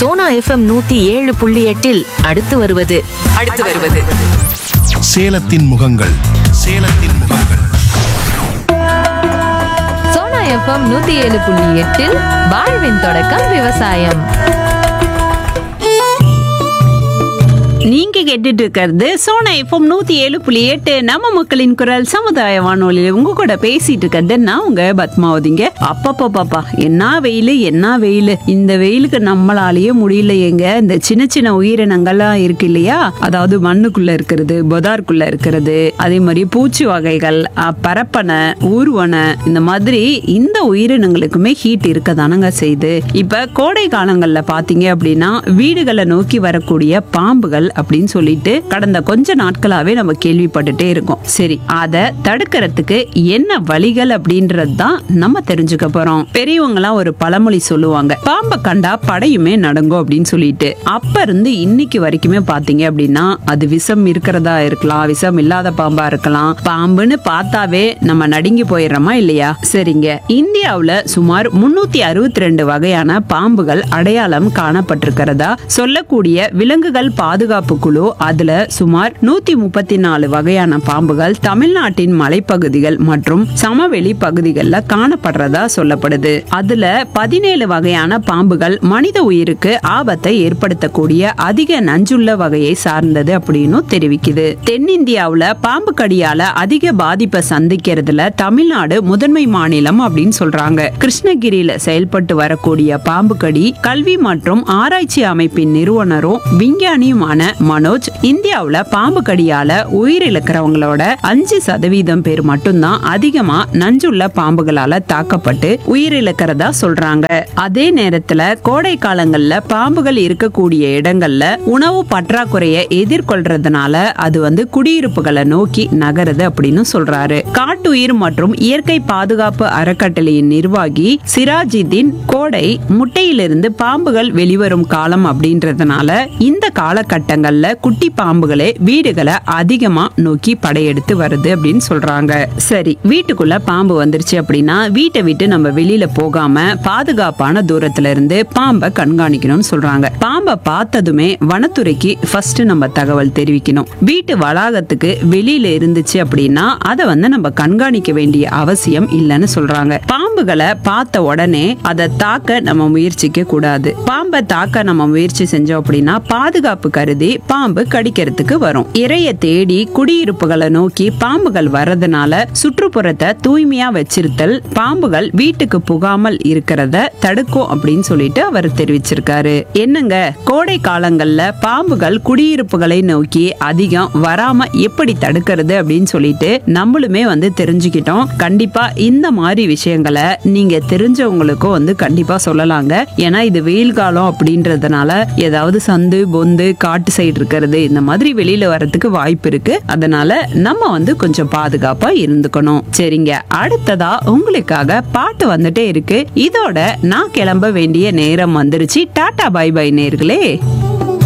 Sona FM நூத்தி ஏழு புள்ளி எட்டில் அடுத்து வருவது அடுத்து வருவது சேலத்தின் முகங்கள் சேலத்தின் முகங்கள் சோனா எஃப்எம் நூத்தி ஏழு புள்ளி எட்டில் வாழ்வின் தொடக்கம் விவசாயம் நீங்க கேட்டுட்டு இருக்கிறது சோனா எஃப்எம் நூத்தி ஏழு புள்ளி எட்டு நம்ம மக்களின் குரல் சமுதாய வானொலியில உங்க கூட பேசிட்டு இருக்கிறது நான் உங்க பத்மாவதிங்க அப்பப்பா பாப்பா என்ன வெயில் என்ன வெயில் இந்த வெயிலுக்கு நம்மளாலேயே முடியல எங்க இந்த சின்ன சின்ன உயிரினங்கள்லாம் இருக்கு இல்லையா அதாவது மண்ணுக்குள்ள இருக்கிறது பொதார்க்குள்ள இருக்கிறது அதே மாதிரி பூச்சி வகைகள் அஹ், பரப்பனை ஊர்வனை இந்த மாதிரி இந்த உயிரினங்களுக்குமே ஹீட் இருக்க தானங்க செய்யுது இப்ப கோடை காலங்கள்ல பாத்தீங்க அப்படின்னா வீடுகளை நோக்கி வரக்கூடிய பாம்புகள் அப்படின்னு சொல்லிட்டு கடந்த கொஞ்ச நாட்களாவே நம்ம கேள்விப்பட்டுட்டே இருக்கோம் சரி அதை தடுக்கிறதுக்கு என்ன வழிகள் அப்படின்றது தான் நம்ம தெரிஞ்சுக்க போறோம் பெரியவங்க எல்லாம் ஒரு பழமொழி சொல்லுவாங்க பாம்பை கண்டா படையுமே நடுங்கும் அப்படின்னு சொல்லிட்டு அப்ப இருந்து இன்னைக்கு வரைக்குமே பாத்தீங்க அப்படின்னா அது விஷம் இருக்கிறதா இருக்கலாம் விஷம் இல்லாத பாம்பா இருக்கலாம் பாம்புன்னு பார்த்தாவே நம்ம நடுங்கி போயிடுறோமா இல்லையா சரிங்க இந்தியாவுல சுமார் முன்னூத்தி அறுபத்தி ரெண்டு வகையான பாம்புகள் அடையாளம் காணப்பட்டிருக்கிறதா சொல்லக்கூடிய விலங்குகள் பாதுகாப்பு குழு அதுல சுமார் நூத்தி முப்பத்தி நாலு வகையான பாம்புகள் தமிழ்நாட்டின் மலைப்பகுதிகள் மற்றும் சமவெளி பகுதிகளில் காணப்படுறதா சொல்லப்படுது அதுல பதினேழு வகையான பாம்புகள் மனித உயிருக்கு ஆபத்தை ஏற்படுத்தக்கூடிய அதிக நஞ்சுள்ள வகையை சார்ந்தது அப்படின்னு தெரிவிக்குது தென்னிந்தியாவுல பாம்பு கடியால அதிக பாதிப்பை சந்திக்கிறதுல தமிழ்நாடு முதன்மை மாநிலம் அப்படின்னு சொல்றாங்க கிருஷ்ணகிரியில செயல்பட்டு வரக்கூடிய பாம்பு கடி கல்வி மற்றும் ஆராய்ச்சி அமைப்பின் நிறுவனரும் விஞ்ஞானியுமான மனோஜ் இந்தியாவுல பாம்பு கடியால உயிரிழக்கிறவங்களோட அஞ்சு சதவீதம் பேர் மட்டும்தான் அதிகமா நஞ்சுள்ள பாம்புகளால தாக்கப்பட்டு உயிரிழக்கிறதா சொல்றாங்க அதே நேரத்துல கோடை காலங்கள்ல பாம்புகள் இருக்கக்கூடிய இடங்கள்ல உணவு பற்றாக்குறையை எதிர்கொள்றதுனால அது வந்து குடியிருப்புகளை நோக்கி நகருது அப்படின்னு சொல்றாரு காட்டுயிர் மற்றும் இயற்கை பாதுகாப்பு அறக்கட்டளையின் நிர்வாகி சிராஜிதீன் கோடை முட்டையிலிருந்து பாம்புகள் வெளிவரும் காலம் அப்படின்றதுனால இந்த காலகட்டங்கள்ல குட்டி பாம்புகளே வீடுகளை அதிகமா நோக்கி படையெடுத்து வருது அப்படின்னு சொல்றாங்க சரி வீட்டுக்குள்ள பாம்பு வந்துருச்சு அப்படின்னா வீட்டை விட்டு நம்ம வெளியில போகாம பாதுகாப்பான தூரத்துல இருந்து பாம்பை கண்காணிக்கணும்னு சொல்றாங்க பாம்பை பார்த்ததுமே வனத்துறைக்கு ஃபர்ஸ்ட் நம்ம தகவல் தெரிவிக்கணும் வீட்டு வளாகத்துக்கு வெளியில இருந்துச்சு அப்படின்னா அதை வந்து நம்ம கண்காணிக்க வேண்டிய அவசியம் இல்லைன்னு சொல்றாங்க பாம்புகளை பார்த்த உடனே அதை தாக்க நம்ம முயற்சிக்க கூடாது பாம்பை தாக்க நம்ம முயற்சி செஞ்சோம் அப்படின்னா பாதுகாப்பு கருதி பாம்பு கடிக்கிறதுக்கு வரும் இரைய தேடி குடியிருப்புகளை நோக்கி பாம்புகள் வர்றதுனால சுற்றுப்புறத்தை தூய்மையா வச்சிருத்தல் பாம்புகள் வீட்டுக்கு புகாமல் இருக்கிறத தடுக்கும் அப்படின்னு சொல்லிட்டு அவர் தெரிவிச்சிருக்காரு என்னங்க கோடை காலங்கள்ல பாம்புகள் குடியிருப்புகளை நோக்கி அதிகம் வராம எப்படி தடுக்கிறது அப்படின்னு சொல்லிட்டு நம்மளுமே வந்து தெரிஞ்சுக்கிட்டோம் கண்டிப்பா இந்த மாதிரி விஷயங்களை நீங்க தெரிஞ்சவங்களுக்கும் வந்து கண்டிப்பா சொல்லலாங்க ஏன்னா இது வெயில் காலம் அப்படின்றதுனால ஏதாவது சந்து பொந்து காட்டு சைடு இருக்கிறது இந்த மாதிரி வெளியில வர்றதுக்கு வாய்ப்பு இருக்கு அதனால நம்ம வந்து கொஞ்சம் பாதுகாப்பா இருந்துக்கணும் சரிங்க அடுத்ததா உங்களுக்காக பாட்டு வந்துட்டே இருக்கு இதோட நான் கிளம்ப வேண்டிய நேரம் வந்துருச்சு டாடா பை பை நேர்களே